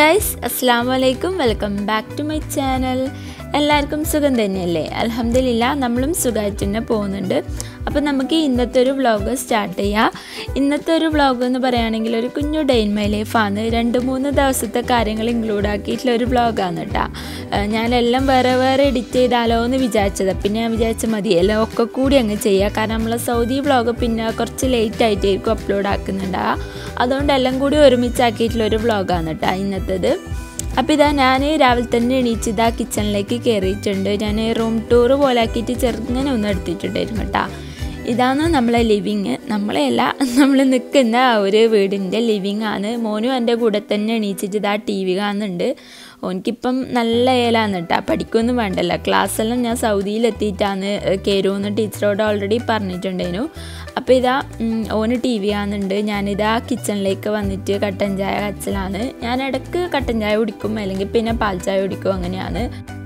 Guys അസ്സാം വലൈക്കും welcome back to my channel എല്ലാവർക്കും സുഖം തന്നെയല്ലേ അലഹമില്ല നമ്മളും സുഖമായിട്ട് തന്നെ പോകുന്നുണ്ട് അപ്പോൾ നമുക്ക് ഇന്നത്തെ ഒരു വ്ളോഗ് സ്റ്റാർട്ട് ചെയ്യാം ഇന്നത്തെ ഒരു വ്ളോഗ് എന്ന് പറയുകയാണെങ്കിൽ ഒരു കുഞ്ഞു ഡേ ഇൻ മൈ ലൈഫാണ് രണ്ട് മൂന്ന് ദിവസത്തെ കാര്യങ്ങൾ ഇൻക്ലൂഡ് ആക്കിയിട്ടുള്ള ഒരു വ്ളോഗാണ് കേട്ടോ ഞാനെല്ലാം വേറെ വേറെ എഡിറ്റ് ചെയ്താലോ എന്ന് വിചാരിച്ചത് പിന്നെ ഞാൻ വിചാരിച്ച മതി എല്ലാം ഒക്കെ കൂടി അങ്ങ് ചെയ്യുക കാരണം നമ്മൾ സൗദി വ്ളോഗ് പിന്നെ കുറച്ച് ലേറ്റ് ആയിട്ടായിരിക്കും അപ്ലോഡ് ആക്കുന്നുണ്ടാവുക അതുകൊണ്ട് എല്ലാം കൂടി ഒരുമിച്ചാക്കിയിട്ടുള്ള ഒരു വ്ളോഗാണ് കേട്ടോ ഇന്നത്തേത് അപ്പോൾ ഇതാ ഞാൻ രാവിലെ തന്നെ എണീച്ച് ഇതാ കിച്ചണിലേക്ക് കയറിയിട്ടുണ്ട് ഞാൻ റൂം ടൂർ പോലെ ആക്കിയിട്ട് ചെറുങ്ങനെ ഒന്ന് എടുത്തിട്ടുണ്ടായിരുന്നു കേട്ടോ ഇതാണ് നമ്മളെ ലിവിങ് നമ്മളെയല്ല നമ്മൾ നിൽക്കുന്ന ആ ഒരു വീടിൻ്റെ ലിവിങ് ആണ് മോനും എൻ്റെ കൂടെ തന്നെ എണീച്ചിട്ട് ഇതാ ടി വി കാണുന്നുണ്ട് ഓനിക്കിപ്പം നല്ല ഏലാന്ന് കേട്ടോ പഠിക്കൊന്നും വേണ്ടല്ല ക്ലാസ്സെല്ലാം ഞാൻ സൗദിയിലെത്തിയിട്ടാണ് കയറുമെന്ന് ടീച്ചറോട് ഓൾറെഡി പറഞ്ഞിട്ടുണ്ടായിരുന്നു അപ്പോൾ ഇതാ ഓന് ടി വി കാണുന്നുണ്ട് ഞാനിതാ കിച്ചണിലേക്ക് വന്നിട്ട് കട്ടൻ ചായ കച്ചലാണ് ഞാൻ ഇടയ്ക്ക് കട്ടൻ ചായ കുടിക്കും അല്ലെങ്കിൽ പിന്നെ പാൽ ചായ കുടിക്കും അങ്ങനെയാണ്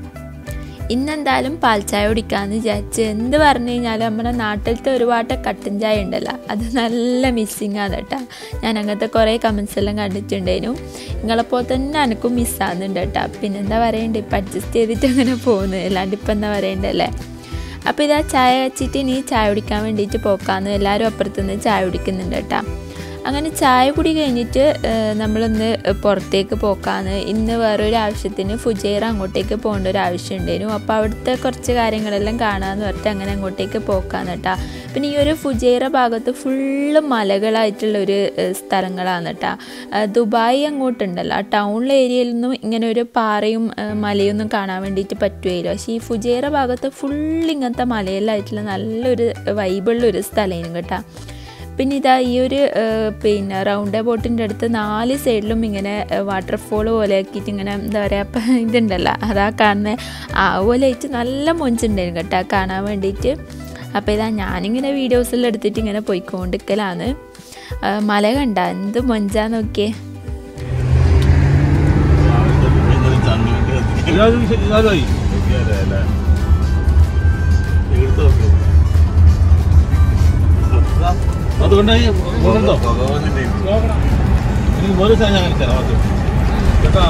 ഇന്നെന്തായാലും പാൽ ചായ കുടിക്കാമെന്ന് വിചാരിച്ച് എന്ത് പറഞ്ഞു കഴിഞ്ഞാലും നമ്മുടെ നാട്ടിലത്തെ ഒരുപാട് കട്ടൻ ചായ ഉണ്ടല്ലോ അത് നല്ല മിസ്സിങ് ആണ് കേട്ടോ ഞാൻ അങ്ങനത്തെ കുറേ കമൻസ് എല്ലാം കണ്ടിട്ടുണ്ടായിരുന്നു നിങ്ങളെപ്പോലെ തന്നെ എനിക്കും മിസ്സാകുന്നുണ്ട് കേട്ടോ പിന്നെന്താ പറയണ്ടേ ഇപ്പം അഡ്ജസ്റ്റ് ചെയ്തിട്ട് അങ്ങനെ പോകുന്നത് അല്ലാണ്ട് ഇപ്പം എന്താ പറയണ്ടല്ലേ അപ്പോൾ ഇതാ ചായ വെച്ചിട്ട് ഇനി ചായ കുടിക്കാൻ വേണ്ടിയിട്ട് പോക്കാന്ന് എല്ലാവരും അപ്പുറത്തുനിന്ന് ചായ കുടിക്കുന്നുണ്ട് കേട്ടോ അങ്ങനെ ചായ കുടി കഴിഞ്ഞിട്ട് നമ്മളൊന്ന് പുറത്തേക്ക് പോക്കാന്ന് ഇന്ന് വേറൊരു ആവശ്യത്തിന് ഫുജേറ അങ്ങോട്ടേക്ക് പോകേണ്ട ഒരു ആവശ്യം ഉണ്ടായിരുന്നു അപ്പോൾ അവിടുത്തെ കുറച്ച് കാര്യങ്ങളെല്ലാം കാണാമെന്ന് പറഞ്ഞിട്ട് അങ്ങനെ അങ്ങോട്ടേക്ക് പോക്കാന്ന് കേട്ടോ പിന്നെ ഈ ഒരു ഫുജേറ ഭാഗത്ത് ഫുള്ള് മലകളായിട്ടുള്ളൊരു സ്ഥലങ്ങളാണ് കേട്ടോ ദുബായ് അങ്ങോട്ടുണ്ടല്ലോ ആ ടൗണിലെ ഏരിയയിൽ നിന്നും ഇങ്ങനെ ഒരു പാറയും മലയൊന്നും കാണാൻ വേണ്ടിയിട്ട് പറ്റുകയില്ല പക്ഷേ ഈ ഫുജേറ ഭാഗത്ത് ഫുള്ള് ഇങ്ങനത്തെ മലയിലായിട്ടുള്ള നല്ലൊരു വൈബുള്ള ഒരു സ്ഥലമായിരുന്നു കേട്ടോ പിന്നെ ഇതാ ഈ ഒരു പിന്നെ റൗണ്ട് ബോട്ടിൻ്റെ അടുത്ത് നാല് സൈഡിലും ഇങ്ങനെ വാട്ടർഫോൾ പോലെ ആക്കിയിട്ട് ഇങ്ങനെ എന്താ പറയുക അപ്പം ഇതുണ്ടല്ലോ അതാ കാണുന്നത് ആ പോലെ ആയിട്ട് നല്ല മൊഞ്ചുണ്ടായിരുന്നു കേട്ടോ കാണാൻ വേണ്ടിയിട്ട് അപ്പോൾ ഇതാ ഞാനിങ്ങനെ വീഡിയോസെല്ലാം എടുത്തിട്ട് ഇങ്ങനെ പോയിക്കൊണ്ടിരിക്കലാണ് മല കണ്ട എന്ത് മൊഞ്ചാ നോക്കിയേ അതുകൊണ്ട് ഉണ്ടോ എനിക്ക് ഒരു സാധനം ഞാൻ തരാം അത് കേട്ടോ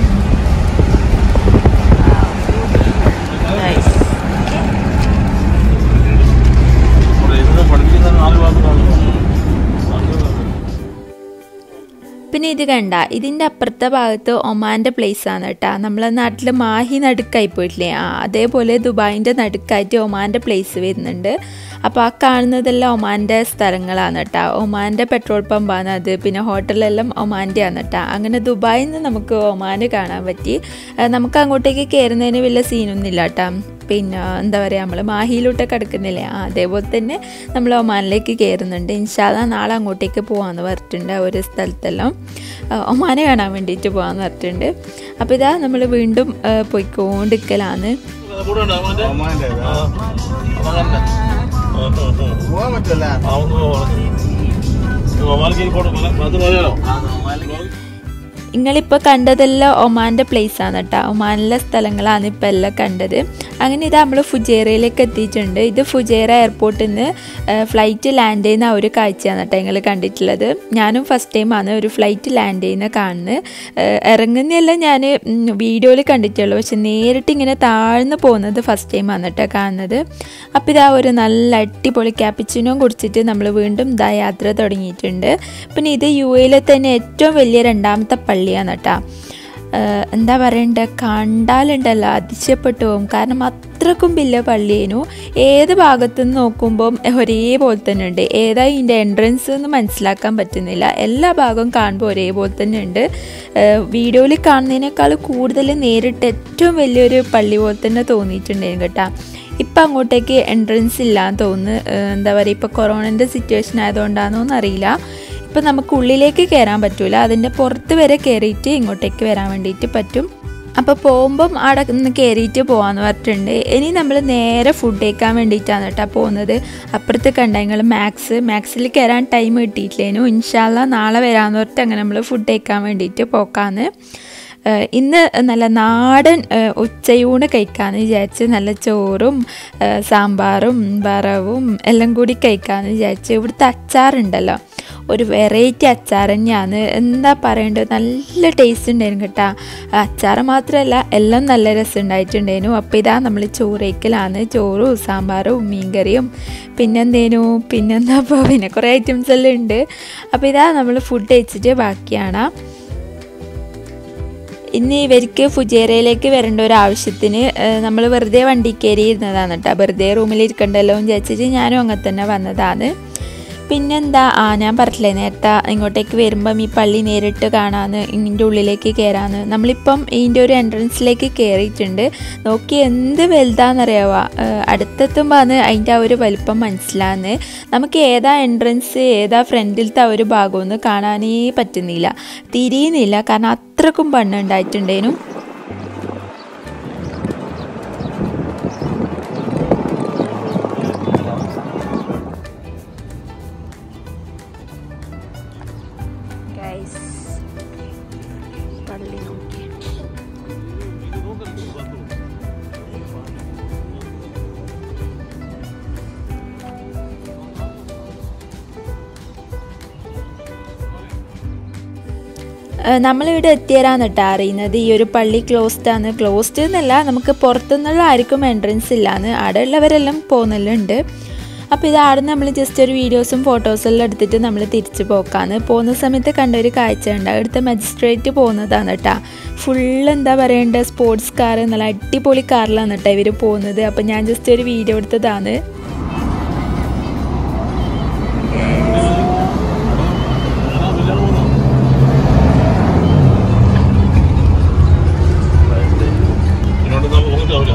പഠിപ്പിക്കുന്ന നാല് ഭാഗത്താണ് പിന്നെ ഇത് കണ്ട ഇതിൻ്റെ അപ്പുറത്തെ ഭാഗത്ത് ഒമാൻ്റെ പ്ലേസ് ആണ് കേട്ടോ നമ്മളെ നാട്ടിൽ മാഹി നടുക്കായി പോയിട്ടില്ലേ ആ അതേപോലെ ദുബായിൻ്റെ നടുക്കായിട്ട് ഒമാൻ്റെ പ്ലേസ് വരുന്നുണ്ട് അപ്പോൾ ആ കാണുന്നതെല്ലാം ഒമാൻ്റെ സ്ഥലങ്ങളാണ് കേട്ടോ ഒമാൻ്റെ പെട്രോൾ പമ്പാണ് അത് പിന്നെ ഹോട്ടലെല്ലാം ഒമാൻ്റെ ആണ് കേട്ടോ അങ്ങനെ ദുബായിൽ നിന്ന് നമുക്ക് ഒമാന് കാണാൻ പറ്റി നമുക്ക് അങ്ങോട്ടേക്ക് കയറുന്നതിന് വലിയ സീനൊന്നുമില്ല കേട്ടോ പിന്നെ എന്താ പറയുക നമ്മൾ മാഹിയിലോട്ട് കിടക്കുന്നില്ലേ അതേപോലെ തന്നെ നമ്മൾ ഒമാനിലേക്ക് കയറുന്നുണ്ട് ഇൻഷാല്ല നാളെ അങ്ങോട്ടേക്ക് പോകാമെന്ന് പറഞ്ഞിട്ടുണ്ട് ഒരു സ്ഥലത്തെല്ലാം ഒമാനെ കാണാൻ വേണ്ടിയിട്ട് പോകാമെന്ന് പറഞ്ഞിട്ടുണ്ട് അപ്പോൾ ഇതാ നമ്മൾ വീണ്ടും പോയിക്കൊണ്ടിരിക്കലാണ് കൂടെ ഉണ്ടോ അവന്റെ പോകാൻ പറ്റില്ല ഒമാലിക്ക് പോകണം അത് പോയാലോ നിങ്ങളിപ്പോൾ കണ്ടതെല്ലാം ഒമാൻ്റെ പ്ലേസ് ആണ് കേട്ടോ ഒമാനിലെ സ്ഥലങ്ങളാണ് ഇപ്പോൾ എല്ലാം കണ്ടത് അങ്ങനെ ഇത് നമ്മൾ ഫുജേറയിലേക്ക് എത്തിയിട്ടുണ്ട് ഇത് ഫുജേറ എയർപോർട്ടിൽ നിന്ന് ഫ്ലൈറ്റ് ലാൻഡ് ചെയ്യുന്ന ഒരു കാഴ്ചയാണ് കേട്ടോ നിങ്ങൾ കണ്ടിട്ടുള്ളത് ഞാനും ഫസ്റ്റ് ടൈമാണ് ഒരു ഫ്ലൈറ്റ് ലാൻഡ് ചെയ്യുന്ന കാണുന്നത് ഇറങ്ങുന്നതെല്ലാം ഞാൻ വീഡിയോയിൽ കണ്ടിട്ടുള്ളൂ പക്ഷെ നേരിട്ട് ഇങ്ങനെ താഴ്ന്നു പോകുന്നത് ഫസ്റ്റ് ടൈമാണ് കേട്ടോ കാണുന്നത് അപ്പോൾ ഇതാ ഒരു നല്ല അടിപൊളി ക്യാപ്പിച്ചിനോ കുടിച്ചിട്ട് നമ്മൾ വീണ്ടും ഇതാ യാത്ര തുടങ്ങിയിട്ടുണ്ട് പിന്നെ ഇത് യു എയിലെ തന്നെ ഏറ്റവും വലിയ രണ്ടാമത്തെ പള്ളിയാണ് കേട്ടോ എന്താ പറയണ്ട കണ്ടാലുണ്ടല്ലോ അതിശയപ്പെട്ടു പോകും കാരണം അത്രക്കും വലിയ പള്ളിയേനു ഏത് ഭാഗത്തു നിന്ന് നോക്കുമ്പം ഒരേപോലെ തന്നെ ഉണ്ട് ഏതാ ഇതിൻ്റെ എൻട്രൻസ് എന്ന് മനസ്സിലാക്കാൻ പറ്റുന്നില്ല എല്ലാ ഭാഗവും കാണുമ്പോൾ ഒരേപോലെ തന്നെ ഉണ്ട് വീഡിയോയിൽ കാണുന്നതിനേക്കാൾ കൂടുതൽ നേരിട്ട് ഏറ്റവും വലിയൊരു പള്ളി പോലെ തന്നെ തോന്നിയിട്ടുണ്ടായിരുന്നു കേട്ടോ ഇപ്പം അങ്ങോട്ടേക്ക് എൻട്രൻസ് ഇല്ലാന്ന് തോന്നുന്നു എന്താ പറയുക ഇപ്പോൾ കൊറോണൻ്റെ സിറ്റുവേഷൻ ആയതുകൊണ്ടാണോ എന്നറിയില്ല ഇപ്പം നമുക്ക് ഉള്ളിലേക്ക് കയറാൻ പറ്റില്ല അതിൻ്റെ പുറത്ത് വരെ കയറിയിട്ട് ഇങ്ങോട്ടേക്ക് വരാൻ വേണ്ടിയിട്ട് പറ്റും അപ്പോൾ പോകുമ്പം അവിടെ നിന്ന് കയറിയിട്ട് പോകാമെന്ന് പറഞ്ഞിട്ടുണ്ട് ഇനി നമ്മൾ നേരെ ഫുഡ് കഴിക്കാൻ വേണ്ടിയിട്ടാണ് കേട്ടോ പോകുന്നത് അപ്പുറത്ത് കണ്ട ഞങ്ങൾ മാക്സ് മാക്സിൽ കയറാൻ ടൈം കിട്ടിയിട്ടില്ലേനു ഇൻഷാല്ല നാളെ വരാമെന്ന് പറഞ്ഞിട്ട് അങ്ങനെ നമ്മൾ ഫുഡ് കഴിക്കാൻ വേണ്ടിയിട്ട് പോക്കാന്ന് ഇന്ന് നല്ല നാടൻ ഉച്ചയൂണ് കഴിക്കാമെന്ന് വിചാരിച്ച് നല്ല ചോറും സാമ്പാറും വറവും എല്ലാം കൂടി കഴിക്കാമെന്ന് വിചാരിച്ച് ഇവിടുത്തെ അച്ചാറുണ്ടല്ലോ ഒരു വെറൈറ്റി അച്ചാർ തന്നെയാണ് എന്താ പറയേണ്ടത് നല്ല ടേസ്റ്റ് ഉണ്ടായിരുന്നു കേട്ടോ അച്ചാർ മാത്രമല്ല എല്ലാം നല്ല രസം ഉണ്ടായിട്ടുണ്ടായിരുന്നു അപ്പോൾ ഇതാ നമ്മൾ ചോറേക്കലാണ് ചോറും സാമ്പാറും മീൻകറിയും പിന്നെന്തേനു പിന്നെന്താ ഇപ്പോൾ പിന്നെ കുറേ ഐറ്റംസ് എല്ലാം ഉണ്ട് അപ്പോൾ ഇതാ നമ്മൾ ഫുഡ് കഴിച്ചിട്ട് ബാക്കിയാണ് ഇന്ന് ഇവർക്ക് ഫുജേറയിലേക്ക് വരേണ്ട ഒരു ആവശ്യത്തിന് നമ്മൾ വെറുതെ വണ്ടി കയറി ഇരുന്നതാണ് കേട്ടോ വെറുതെ റൂമിൽ ഇരിക്കണ്ടല്ലോ എന്ന് വിചാരിച്ചിട്ട് ഞാനും അങ്ങനെ തന്നെ വന്നതാണ് പിന്നെന്താ ആ ഞാൻ പറഞ്ഞില്ലേ നേരത്തെ ഇങ്ങോട്ടേക്ക് വരുമ്പം ഈ പള്ളി നേരിട്ട് കാണാന്ന് ഇതിൻ്റെ ഉള്ളിലേക്ക് കയറാന്ന് നമ്മളിപ്പം ഇതിൻ്റെ ഒരു എൻട്രൻസിലേക്ക് കയറിയിട്ടുണ്ട് നോക്കി എന്ത് വലുതാണെന്നറിയാവുക അടുത്തെത്തുമ്പോൾ ആണ് അതിൻ്റെ ആ ഒരു വലിപ്പം മനസ്സിലാന്ന് നമുക്ക് ഏതാ എൻട്രൻസ് ഏതാ ഫ്രണ്ടിലത്തെ ആ ഒരു ഭാഗമൊന്നും കാണാനേ പറ്റുന്നില്ല തിരിയുന്നില്ല കാരണം അത്രക്കും പണ്ണുണ്ടായിട്ടുണ്ടേനു പള്ളി നോക്കി നമ്മളിവിടെ എത്തിയരാന്ന് കേട്ടോ അറിയുന്നത് ഈ ഒരു പള്ളി ക്ലോസ്ഡ് ആണ് ക്ലോസ്ഡ് എന്നല്ല നമുക്ക് പുറത്തുനിന്നുള്ള ആർക്കും എൻട്രൻസ് ഇല്ലാന്ന് അവിടെ ഉള്ളവരെല്ലാം പോകുന്നുണ്ട് അപ്പോൾ ഇത് ആടെ നമ്മൾ ജസ്റ്റ് ഒരു വീഡിയോസും ഫോട്ടോസും എല്ലാം എടുത്തിട്ട് നമ്മൾ തിരിച്ചു പോക്കാന്ന് പോകുന്ന സമയത്ത് കണ്ട ഒരു കാഴ്ച ഉണ്ട് അവിടുത്തെ മജിസ്ട്രേറ്റ് പോകുന്നതാണ് കേട്ടോ ഫുൾ എന്താ പറയേണ്ടത് സ്പോർട്സ് കാർ നല്ല അടിപൊളി കാറിലാണ് കേട്ടോ ഇവർ പോകുന്നത് അപ്പോൾ ഞാൻ ജസ്റ്റ് ഒരു വീഡിയോ എടുത്തതാണ് ഇങ്ങോട്ട് പോകിട്ടാവില്ല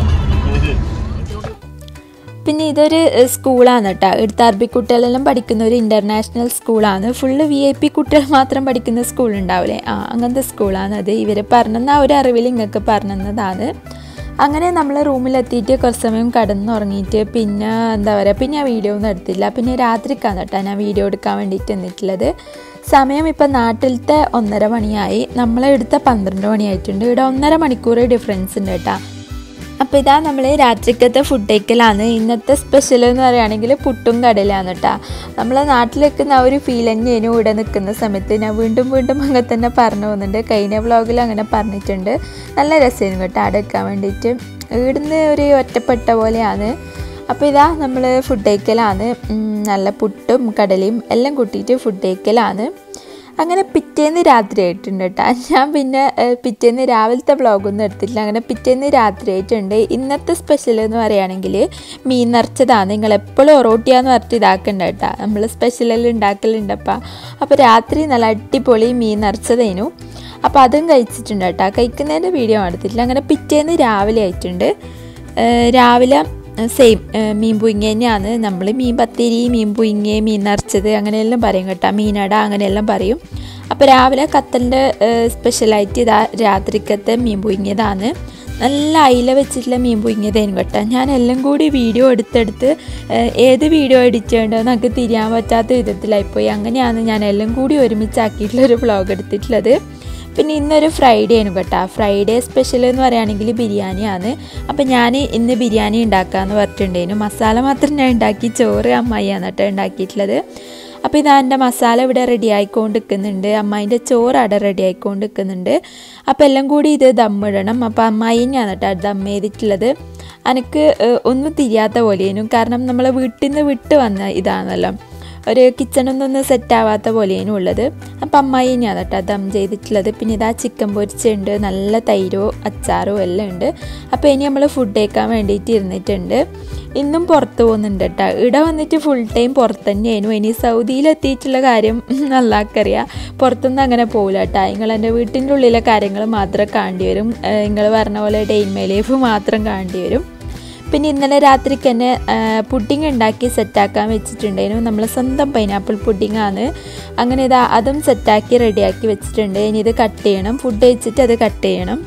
പിന്നെ ഇതൊരു ഏഹ്, സ്കൂളാണ് കേട്ടോ ഇവിടുത്തെ അറബി കുട്ടികളെല്ലാം പഠിക്കുന്ന ഒരു ഇൻ്റർനാഷണൽ സ്കൂളാണ് ഫുള്ള് വി ഐ പി കുട്ടികൾ മാത്രം പഠിക്കുന്ന സ്കൂൾ ഉണ്ടാവില്ലേ ആ അങ്ങനത്തെ സ്കൂളാണ് അത് ഇവർ പറഞ്ഞെന്ന ആ ഒരു അറിവിൽ ഇങ്ങൾക്ക് പറഞ്ഞതാണ് അങ്ങനെ നമ്മൾ റൂമിലെത്തിയിട്ട് കുറച്ച് സമയം കടന്നുറങ്ങിയിട്ട് പിന്നെ എന്താ പറയുക പിന്നെ ആ വീഡിയോ ഒന്നും എടുത്തില്ല പിന്നെ രാത്രിക്കാണ് കേട്ടോ ഞാൻ വീഡിയോ എടുക്കാൻ വേണ്ടിയിട്ട് നിന്നിട്ടുള്ളത് സമയം ഇപ്പം നാട്ടിലത്തെ ഒന്നര മണിയായി നമ്മളെടുത്ത പന്ത്രണ്ട് മണിയായിട്ടുണ്ട് ഇവിടെ ഒന്നര മണിക്കൂർ ഡിഫറൻസ് ഉണ്ട് കേട്ടോ അപ്പോൾ ഇതാ നമ്മൾ രാത്രിക്കത്തെ ഫുഡ് കഴിക്കലാണ് ഇന്നത്തെ സ്പെഷ്യൽ എന്ന് പറയുകയാണെങ്കിൽ പുട്ടും കടലാണ് കേട്ടോ നമ്മളെ നാട്ടിൽ നിൽക്കുന്ന ആ ഒരു ഫീൽ തന്നെയാണ് ഇവിടെ നിൽക്കുന്ന സമയത്ത് ഞാൻ വീണ്ടും വീണ്ടും അങ്ങനെ തന്നെ പറഞ്ഞു പോകുന്നുണ്ട് കഴിഞ്ഞ വ്ളോഗിൽ അങ്ങനെ പറഞ്ഞിട്ടുണ്ട് നല്ല രസമായിരുന്നു കേട്ടോ അവിടെ വെക്കാൻ വേണ്ടിയിട്ട് ഇവിടുന്ന് ഒരു ഒറ്റപ്പെട്ട പോലെയാണ് അപ്പോൾ ഇതാ നമ്മൾ ഫുഡ് കഴിക്കലാണ് ഉം, നല്ല പുട്ടും കടലയും എല്ലാം കൂട്ടിയിട്ട് ഫുഡ് കഴിക്കലാണ് അങ്ങനെ പിറ്റേന്ന് രാത്രി ആയിട്ടുണ്ട് കേട്ടോ ഞാൻ പിന്നെ ഏഹ്, പിറ്റേന്ന് രാവിലത്തെ വ്ളോഗൊന്നും എടുത്തിട്ടില്ല അങ്ങനെ പിറ്റേന്ന് രാത്രി ആയിട്ടുണ്ട് ഇന്നത്തെ സ്പെഷ്യൽ എന്ന് പറയുകയാണെങ്കിൽ മീൻ നിറച്ചതാണ് നിങ്ങൾ എപ്പോഴും ഒറോട്ടിയാന്ന് പറഞ്ഞിട്ട് ഇതാക്കണ്ട കേട്ടോ നമ്മൾ സ്പെഷ്യലെല്ലാം ഉണ്ടാക്കലുണ്ടപ്പോൾ അപ്പോൾ രാത്രി നല്ല അടിപൊളി മീൻ നിറച്ചതേനു അപ്പോൾ അതും കഴിച്ചിട്ടുണ്ട് കേട്ടോ കഴിക്കുന്നതിൻ്റെ വീഡിയോ എടുത്തിട്ടില്ല അങ്ങനെ പിറ്റേന്ന് രാവിലെ ആയിട്ടുണ്ട് ഏഹ്, രാവിലെ സെയിം മീൻ പുയിങ്ങ തന്നെയാണ് നമ്മൾ മീൻ പത്തിരി മീൻ പുയിങ്ങ മീൻ നിറച്ചത് അങ്ങനെയെല്ലാം പറയും കേട്ടോ മീനട അങ്ങനെയെല്ലാം പറയും അപ്പോൾ രാവിലെ കത്തലിൻ്റെ സ്പെഷ്യലായിട്ട് ഇതാ രാത്രിക്കത്തെ മീൻ പുയിങ്ങിയതാണ് നല്ല അയില വെച്ചിട്ടുള്ള മീൻ പുയിങ്ങിയതായിരുന്നു കേട്ടോ ഞാൻ എല്ലാം കൂടി വീഡിയോ എടുത്തെടുത്ത് ഏഹ്, ഏത് വീഡിയോ എഡിറ്റ് ചെയ്യേണ്ടത് നമുക്ക് തിരിയാൻ പറ്റാത്ത വിധത്തിലായിപ്പോയി അങ്ങനെയാണ് ഞാൻ എല്ലാം കൂടി ഒരുമിച്ചാക്കിയിട്ടുള്ള ഒരു വ്ളോഗ് എടുത്തിട്ടുള്ളത് പിന്നെ ഇന്നൊരു ഫ്രൈഡേ ആണ് കേട്ടോ ഫ്രൈഡേ സ്പെഷ്യൽ എന്ന് പറയുകയാണെങ്കിൽ ബിരിയാണിയാണ് അപ്പം ഞാൻ ഇന്ന് ബിരിയാണി ഉണ്ടാക്കാമെന്ന് പറഞ്ഞിട്ടുണ്ടായിരുന്നു മസാല മാത്രം ഞാൻ ഉണ്ടാക്കി ചോറ് അമ്മായിയാണ് കേട്ടോ ഉണ്ടാക്കിയിട്ടുള്ളത് അപ്പോൾ ഇതാ എൻ്റെ മസാല ഇവിടെ റെഡി ആയിക്കൊണ്ട് നിൽക്കുന്നുണ്ട് അമ്മായിൻ്റെ ചോറ് അവിടെ റെഡി ആയിക്കൊണ്ട് നിൽക്കുന്നുണ്ട് അപ്പോൾ എല്ലാം കൂടി ഇത് ദമ്മിടണം അപ്പോൾ അമ്മായി തന്നെയാണ് കേട്ടോ ദം ചെയ്തിട്ടുള്ളത് എനിക്ക് ഏഹ്, ഒന്നും തിരിയാത്ത പോലെയേനു കാരണം നമ്മളെ വീട്ടിൽ നിന്ന് വിട്ട് വന്ന ഇതാണല്ലോ ഒരു കിച്ചണൊന്നും ഒന്ന് സെറ്റ് ആവാത്ത പോലെയാണ് ഉള്ളത് അപ്പം അമ്മായി തന്നെയാണ് കേട്ടോ ദം ചെയ്തിട്ടുള്ളത് പിന്നെ ഇതാ ചിക്കൻ പൊരിച്ചുണ്ട് നല്ല തൈരോ അച്ചാറോ എല്ലാം ഉണ്ട് അപ്പോൾ ഇനി നമ്മൾ ഫുഡ് കഴിക്കാൻ വേണ്ടിയിട്ട് ഇരുന്നിട്ടുണ്ട് ഇന്നും പുറത്ത് പോകുന്നുണ്ട് കേട്ടോ ഇവിടെ വന്നിട്ട് ഫുൾ ടൈം പുറത്ത് തന്നെയായിരുന്നു ഇനി സൗദിയിലെത്തിയിട്ടുള്ള കാര്യം നല്ലാക്കറിയാം പുറത്തൊന്നും അങ്ങനെ പോകില്ല കേട്ടോ നിങ്ങൾ എൻ്റെ വീട്ടിൻ്റെ ഉള്ളിലെ കാര്യങ്ങൾ മാത്രം കാണേണ്ടി വരും നിങ്ങൾ പറഞ്ഞ പോലെ ഡെയിൻമേ ലൈഫ് മാത്രം കാണേണ്ടി വരും പിന്നെ ഇന്നലെ രാത്രിക്ക് തന്നെ പുഡിങ് ഉണ്ടാക്കി സെറ്റാക്കാൻ വെച്ചിട്ടുണ്ടായിരുന്നു നമ്മൾ സ്വന്തം പൈനാപ്പിൾ പുഡിങ്ങാണ് അങ്ങനെ ഇതാ അതും സെറ്റാക്കി റെഡിയാക്കി വെച്ചിട്ടുണ്ട് ഇനി ഇത് കട്ട് ചെയ്യണം ഫുഡ് കഴിച്ചിട്ട് അത് കട്ട് ചെയ്യണം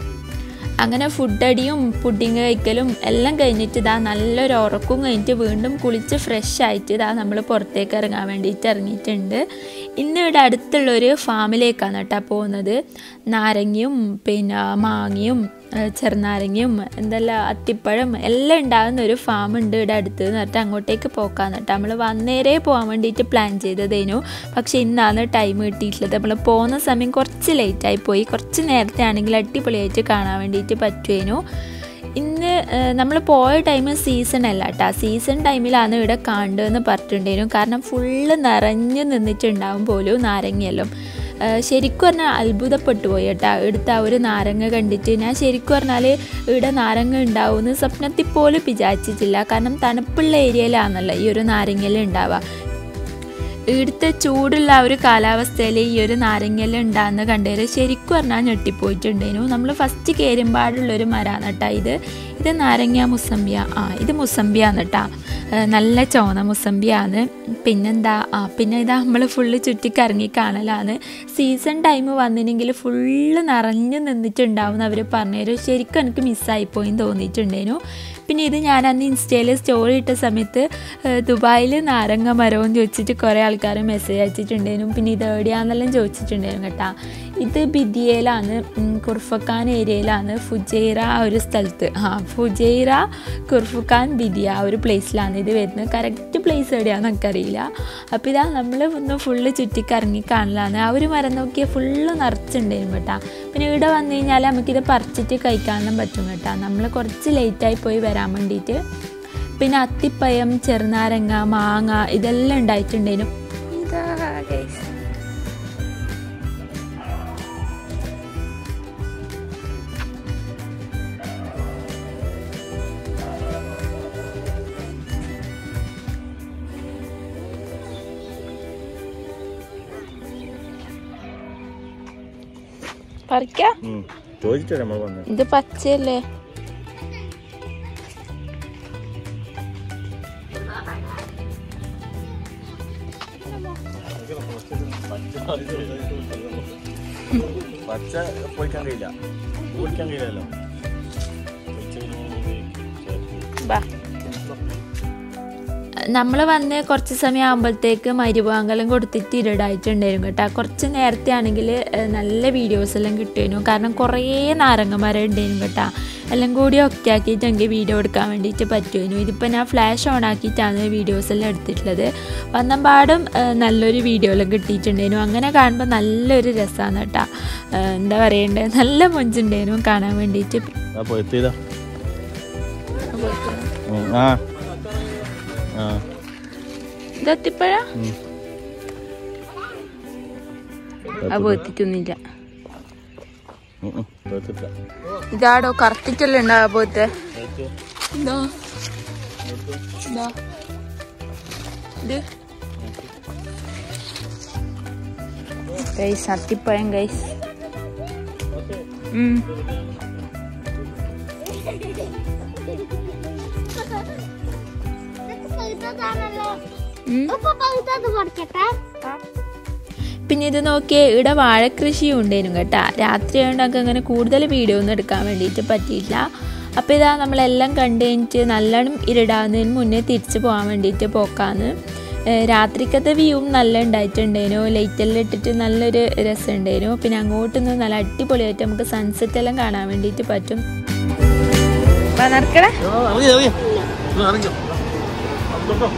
അങ്ങനെ ഫുഡ് അടിയും പുഡിങ് കഴിക്കലും എല്ലാം കഴിഞ്ഞിട്ട് ഇതാ നല്ലൊരു ഉറക്കും കഴിഞ്ഞിട്ട് വീണ്ടും കുളിച്ച് ഫ്രഷ് ആയിട്ട് ഇതാ നമ്മൾ പുറത്തേക്ക് ഇറങ്ങാൻ വേണ്ടിയിട്ട് ഇറങ്ങിയിട്ടുണ്ട് ഇന്ന് ഇവിടെ അടുത്തുള്ളൊരു ഫാമിലേക്കാണ് കേട്ടോ പോകുന്നത് നാരങ്ങയും പിന്നെ മാങ്ങയും ഏഹ് ചെറുനാരങ്ങയും എന്തെല്ലാം അത്തിപ്പഴം എല്ലാം ഉണ്ടാകുന്ന ഒരു ഫാം ഉണ്ട് ഇവിടെ അടുത്ത് എന്ന് പറഞ്ഞിട്ട് അങ്ങോട്ടേക്ക് പോക്കാന്ന് കേട്ടോ നമ്മൾ വന്നേരേ പോകാൻ വേണ്ടിയിട്ട് പ്ലാൻ ചെയ്തതേനു പക്ഷേ ഇന്നാണ് ടൈം കിട്ടിയിട്ടുള്ളത് നമ്മൾ പോകുന്ന സമയം കുറച്ച് ലേറ്റായി പോയി കുറച്ച് നേരത്തെ ആണെങ്കിൽ അടിപൊളിയായിട്ട് കാണാൻ വേണ്ടിയിട്ട് പറ്റുവേനു ഇന്ന് നമ്മൾ പോയ ടൈം സീസൺ അല്ല കേട്ടോ സീസൺ ടൈമിലാണ് ഇവിടെ കാണുന്നതെന്ന് പറഞ്ഞിട്ടുണ്ടായിരുന്നു കാരണം ഫുള്ള് നിറഞ്ഞു നിന്നിട്ടുണ്ടാവും പോലും നാരങ്ങയെല്ലാം ഏഹ് ശരിക്കും പറഞ്ഞാൽ അത്ഭുതപ്പെട്ടു പോയി കേട്ടോ ഇവിടുത്തെ ആ ഒരു നാരങ്ങ കണ്ടിട്ട് ഞാൻ ശരിക്കും പറഞ്ഞാൽ ഇവിടെ നാരങ്ങ ഉണ്ടാവുമെന്ന് സ്വപ്നത്തിൽ പോലും വിചാരിച്ചിട്ടില്ല കാരണം തണുപ്പുള്ള ഏരിയയിലാണല്ലോ ഈ ഒരു നാരങ്ങയിൽ ഉണ്ടാവുക ഇവിടുത്തെ ചൂടുള്ള ആ ഒരു കാലാവസ്ഥയിൽ ഈ ഒരു നാരങ്ങയില ഉണ്ടാകുന്ന കണ്ടേര് ശരിക്കും പറഞ്ഞാൽ ഞെട്ടിപ്പോയിട്ടുണ്ടേനു നമ്മൾ ഫസ്റ്റ് കയറുമ്പാടുള്ളൊരു മരാണ് കേട്ടോ ഇത് ഇത് നാരങ്ങ മുസമ്പിയ ആ ഇത് മുസമ്പിയാന്ന് കേട്ടോ നല്ല ചോന്ന മുസമ്പിയാണ് പിന്നെന്താ ആ പിന്നെ ഇതാ നമ്മൾ ഫുള്ള് ചുറ്റിക്കറങ്ങി കാണലാണ് സീസൺ ടൈം വന്നിനെങ്കിൽ ഫുള്ള് നിറഞ്ഞു നിന്നിട്ടുണ്ടാവും അവർ പറഞ്ഞുതരും ശരിക്കും എനിക്ക് മിസ്സായിപ്പോയി തോന്നിയിട്ടുണ്ടേനു പിന്നെ ഇത് ഞാൻ അന്ന് ഇൻസ്റ്റയിൽ സ്റ്റോറി ഇട്ട സമയത്ത് ദുബായിൽ നാരങ്ങ മരമെന്ന് ചോദിച്ചിട്ട് കുറേ ആൾക്കാർ മെസ്സേജ് അയച്ചിട്ടുണ്ടായിരുന്നു പിന്നെ ഇത് എവിടെയാണെന്നെല്ലാം ചോദിച്ചിട്ടുണ്ടായിരുന്നു കേട്ടോ ഇത് ബിദിയയിലാണ് ഉം, കുർഫക്കാൻ ഏരിയയിലാണ് ഫുജൈറ ആ ഒരു സ്ഥലത്ത് ആ ഫുജൈറ കുർഫുഖാൻ ബിദിയ ആ ഒരു പ്ലേസിലാണ് ഇത് വരുന്നത് കറക്റ്റ് പ്ലേസ് എവിടെയാണെന്ന് എനിക്കറിയില്ല അപ്പോൾ ഇതാ നമ്മൾ ഒന്ന് ഫുള്ള് ചുറ്റിക്കറങ്ങി കാണലാണ് ആ ഒരു മരം നോക്കിയാൽ ഫുള്ള് നിറച്ചുണ്ടായിരുന്നു കേട്ടോ പിന്നെ ഇവിടെ വന്നു കഴിഞ്ഞാൽ നമുക്കിത് പറിച്ചിട്ട് കഴിക്കാനും പറ്റും കേട്ടോ നമ്മൾ കുറച്ച് ലേറ്റായി പോയി വരാൻ വേണ്ടിയിട്ട് പിന്നെ അത്തിപ്പഴം ചെറുനാരങ്ങ മാങ്ങ ഇതെല്ലാം ഉണ്ടായിട്ടുണ്ടേനു ഇതാ guys. പറിക്കാം ചോദിച്ചിട്ട് നമ്മൾ വന്നത് ഇത് പച്ചയല്ലേ പച്ച പൊളിക്കാൻ കഴിയില്ല പൊളിക്കാൻ കഴിയില്ലല്ലോ ബാ നമ്മൾ വന്ന് കുറച്ച് സമയം ആകുമ്പോഴത്തേക്ക് മരുവാങ്കലം കൊടുത്തിട്ട് ഇരുടായിട്ടുണ്ടായിരുന്നു കേട്ടോ കുറച്ച് നേരത്തെ ആണെങ്കിൽ നല്ല വീഡിയോസ് എല്ലാം കിട്ടുമായിരുന്നു കാരണം കുറേ നാരങ്ങമരം ഉണ്ടായിരുന്നു കേട്ടോ എല്ലാം കൂടി ഒക്കെ ആക്കിയിട്ടെങ്കിൽ വീഡിയോ എടുക്കാൻ വേണ്ടിയിട്ട് പറ്റുമായിരുന്നു ഇതിപ്പോൾ ഞാൻ ഫ്ലാഷ് ഓൺ ആക്കിയിട്ടാണ് വീഡിയോസ് എല്ലാം എടുത്തിട്ടുള്ളത് വന്നപാടും ഏഹ്, നല്ലൊരു വീഡിയോ എല്ലാം കിട്ടിയിട്ടുണ്ടായിരുന്നു അങ്ങനെ കാണുമ്പോൾ നല്ലൊരു രസമാണ് കേട്ടോ ഏഹ്, എന്താ പറയണ്ടേ നല്ല മൊഞ്ചുണ്ടായിരുന്നു കാണാൻ വേണ്ടിയിട്ട് അപ്പോൾ എത്തിയതാ ആ ആ ഇതെത്തിപ്പഴ ഉം. അപ്പോൾ എത്തിക്കൊന്നുമില്ല ഉം, ഉം. എത്തിയിട്ടില്ല. ഇതാടോ കറുത്തിട്ടല്ലേ ഉണ്ടാകാ പോത്തെ ഇതാ ഇതാ ഇത് ഗൈസ് അത്തിപ്പഴം ഗൈസ് ഉം ഉം. പിന്നെ ഇത് നോക്കിയേ ഇവിടെ വാഴക്കൃഷിയും ഉണ്ടായിരുന്നു കേട്ടോ രാത്രി ആയതുകൊണ്ടൊക്കെ അങ്ങനെ കൂടുതൽ വീഡിയോ ഒന്നും എടുക്കാൻ വേണ്ടിയിട്ട് പറ്റിയില്ല അപ്പോൾ ഇതാ നമ്മളെല്ലാം കണ്ടു കഴിഞ്ഞിട്ട് നല്ലോണം ഇരുടാവുന്നതിന് മുന്നേ തിരിച്ച് പോകാൻ വേണ്ടിയിട്ട് പോക്കാന്ന് ഏഹ് രാത്രിക്കത്തെ വ്യൂവും നല്ല ഉണ്ടായിട്ടുണ്ടായിരുന്നു ലൈറ്റെല്ലാം ഇട്ടിട്ട് നല്ലൊരു രസം ഉണ്ടായിരുന്നു പിന്നെ അങ്ങോട്ട് നിന്ന് നല്ല അടിപൊളിയായിട്ട് നമുക്ക് സൺസെറ്റ് എല്ലാം കാണാൻ വേണ്ടിയിട്ട് പറ്റും നടക്കണേ ആ, ഇറങ്ങി ഇറങ്ങി ഇങ്ങ് ഇറങ്ങിക്കോ തൊട്ടോ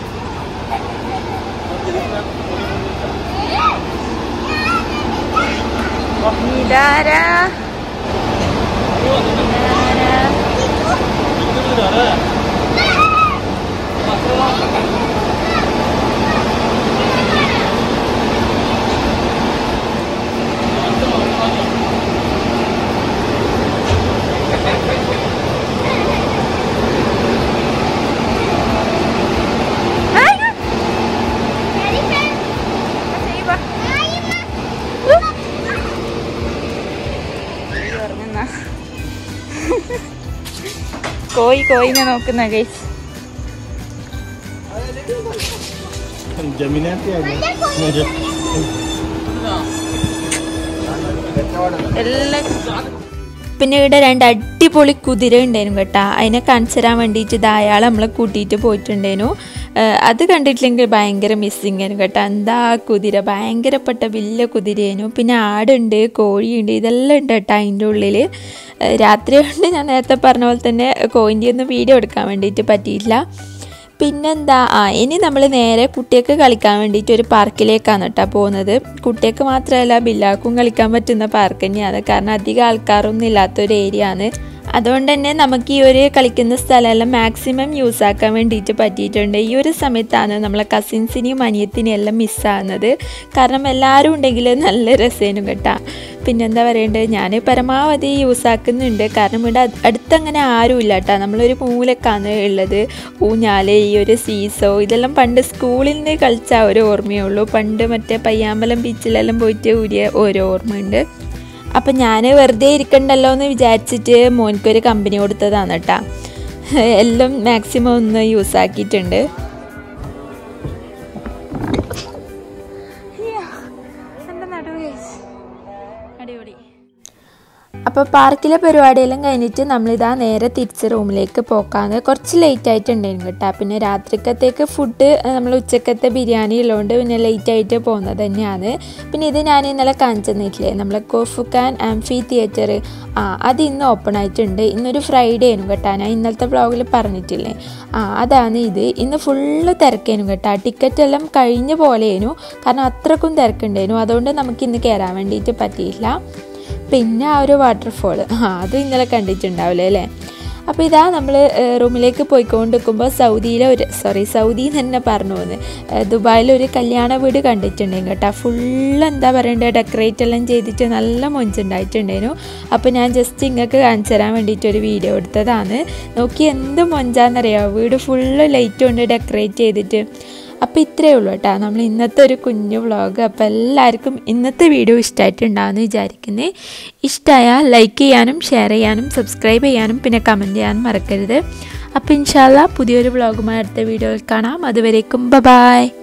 ഇതാരാ കോയി കോയിനെ നോക്കുന്ന ഗൈസ് ജമിനാത്തി എല്ലാം പിന്നെ ഇവിടെ രണ്ട് അടിപൊളി കുതിര ഉണ്ടായിരുന്നു കേട്ടോ അതിനെ കാണിച്ചു തരാൻ വേണ്ടിയിട്ട് ഇതായാൾ നമ്മളെ കൂട്ടിയിട്ട് പോയിട്ടുണ്ടായിരുന്നു അത് കണ്ടിട്ടില്ലെങ്കിൽ ഭയങ്കര മിസ്സിങ് കേട്ടോ എന്താ ആ കുതിര ഭയങ്കരപ്പെട്ട വലിയ കുതിരേനു പിന്നെ ആടുണ്ട് കോഴിയുണ്ട് ഇതെല്ലാം ഉണ്ട് കേട്ടോ അതിൻ്റെ ഉള്ളിൽ രാത്രി കൊണ്ട് ഞാൻ നേരത്തെ പറഞ്ഞ പോലെ തന്നെ കോയിൻ്റെ ഒന്നും വീഡിയോ എടുക്കാൻ വേണ്ടിയിട്ട് പറ്റിയില്ല പിന്നെന്താ ആ ഇനി നമ്മൾ നേരെ കുട്ടികൾക്ക് കളിക്കാൻ വേണ്ടിയിട്ട് ഒരു പാർക്കിലേക്കാണ് കേട്ടോ പോകുന്നത് കുട്ടികൾക്ക് മാത്രമല്ല ബില്ലാക്കും കളിക്കാൻ പറ്റുന്ന പാർക്ക് തന്നെയാണ് കാരണം അധികം ആൾക്കാരൊന്നും ഇല്ലാത്തൊരു ഏരിയ ആണ് അതുകൊണ്ട് തന്നെ നമുക്ക് ഈ ഒരു കളിക്കുന്ന സ്ഥലമെല്ലാം മാക്സിമം യൂസ് ആക്കാൻ വേണ്ടിയിട്ട് പറ്റിയിട്ടുണ്ട് ഈ ഒരു സമയത്താണ് നമ്മളെ കസിൻസിനെയും അനിയത്തിനെയും എല്ലാം മിസ്സാകുന്നത് കാരണം എല്ലാവരും ഉണ്ടെങ്കിൽ നല്ല രസേനും കേട്ടോ പിന്നെന്താ പറയേണ്ടത് ഞാൻ പരമാവധി യൂസ് ആക്കുന്നുണ്ട് കാരണം ഇവിടെ അടുത്തങ്ങനെ ആരും ഇല്ല കേട്ടോ നമ്മളൊരു മൂലക്കാണ് ഉള്ളത് ഊഞ്ഞാല് ഈ ഒരു സീസോ ഇതെല്ലാം പണ്ട് സ്കൂളിൽ നിന്ന് കളിച്ച ഒരു ഓർമ്മയേ ഉള്ളൂ പണ്ട് മറ്റേ പയ്യാമ്പലം ബീച്ചിലെല്ലാം പോയിട്ട് ഊരിയ ഓരോ ഓർമ്മയുണ്ട് അപ്പം ഞാൻ വെറുതെ ഇരിക്കണ്ടല്ലോ എന്ന് വിചാരിച്ചിട്ട് മോനിക്കൊരു കമ്പനി കൊടുത്തതാണ് കേട്ടോ എല്ലാം മാക്സിമം ഒന്ന് യൂസ് ആക്കിയിട്ടുണ്ട് അടിപൊളി അപ്പോൾ പാർക്കിലെ പരിപാടിയെല്ലാം കഴിഞ്ഞിട്ട് നമ്മളിതാ നേരെ തിരിച്ച് റൂമിലേക്ക് പോക്കാന്ന് കുറച്ച് ലേറ്റ് ആയിട്ടുണ്ടായിരുന്നു കേട്ടോ പിന്നെ രാത്രിക്കത്തേക്ക് ഫുഡ് നമ്മൾ ഉച്ചക്കത്തെ ബിരിയാണി ഉള്ളതുകൊണ്ട് പിന്നെ ലേറ്റ് ആയിട്ട് പോകുന്നത് തന്നെയാണ് പിന്നെ ഇത് ഞാൻ ഇന്നലെ കാണിച്ചു തന്നിട്ടില്ലേ നമ്മളെ കോഫുക്കാൻ ആംഫി തിയേറ്റർ ആ അത് ഇന്ന് ഓപ്പൺ ആയിട്ടുണ്ട് ഇന്നൊരു ഫ്രൈഡേ ആയിരുന്നു കേട്ടോ ഞാൻ ഇന്നലത്തെ ബ്ലോഗിൽ പറഞ്ഞിട്ടില്ലേ ആ അതാണ് ഇത് ഇന്ന് ഫുള്ള് തിരക്കേനു കേട്ടോ ടിക്കറ്റ് എല്ലാം കഴിഞ്ഞ പോലെയേനു കാരണം അത്രക്കും തിരക്കുണ്ടായിരുന്നു അതുകൊണ്ട് നമുക്ക് ഇന്ന് കയറാൻ വേണ്ടിയിട്ട് പറ്റിയില്ല പിന്നെ ആ ഒരു വാട്ടർഫോൾ ആ അത് ഇന്നലെ കണ്ടിട്ടുണ്ടാവില്ലേ അല്ലേ അപ്പോൾ ഇതാ നമ്മൾ റൂമിലേക്ക് പോയിക്കൊണ്ടിരിക്കുമ്പോൾ സൗദിയിലെ ഒരു സോറി സൗദി എന്ന് തന്നെ പറഞ്ഞു പോന്ന് ദുബായിൽ ഒരു കല്യാണ വീട് കണ്ടിട്ടുണ്ടെങ്കിൽ കേട്ടോ ഫുള്ള് എന്താ പറയണ്ടത് ഡെക്കറേറ്റ് എല്ലാം ചെയ്തിട്ട് നല്ല മൊഞ്ചുണ്ടായിട്ടുണ്ടായിരുന്നു അപ്പോൾ ഞാൻ ജസ്റ്റ് ഇങ്ങൾക്ക് കാണിച്ചു തരാൻ വേണ്ടിയിട്ട് ഒരു വീഡിയോ എടുത്തതാണ് നോക്കി എന്ത് മൊഞ്ചാന്നറിയാമോ വീട് ഫുള്ള് ലൈറ്റ് കൊണ്ട് ഡെക്കറേറ്റ് ചെയ്തിട്ട് അപ്പോൾ ഇത്രയേ ഉള്ളൂ കേട്ടോ നമ്മൾ ഇന്നത്തെ ഒരു കുഞ്ഞു വ്ളോഗ് അപ്പോൾ എല്ലാവർക്കും ഇന്നത്തെ വീഡിയോ ഇഷ്ടമായിട്ടുണ്ടാകുമെന്ന് വിചാരിക്കുന്നത് ഇഷ്ടമായാൽ ലൈക്ക് ചെയ്യാനും ഷെയർ ചെയ്യാനും സബ്സ്ക്രൈബ് ചെയ്യാനും പിന്നെ കമൻറ്റ് ചെയ്യാനും മറക്കരുത് അപ്പോൾ ഇൻഷാല്ല പുതിയൊരു വ്ളോഗുമായി അടുത്ത വീഡിയോയിൽ കാണാം അതുവരേക്കും ബ ബായ്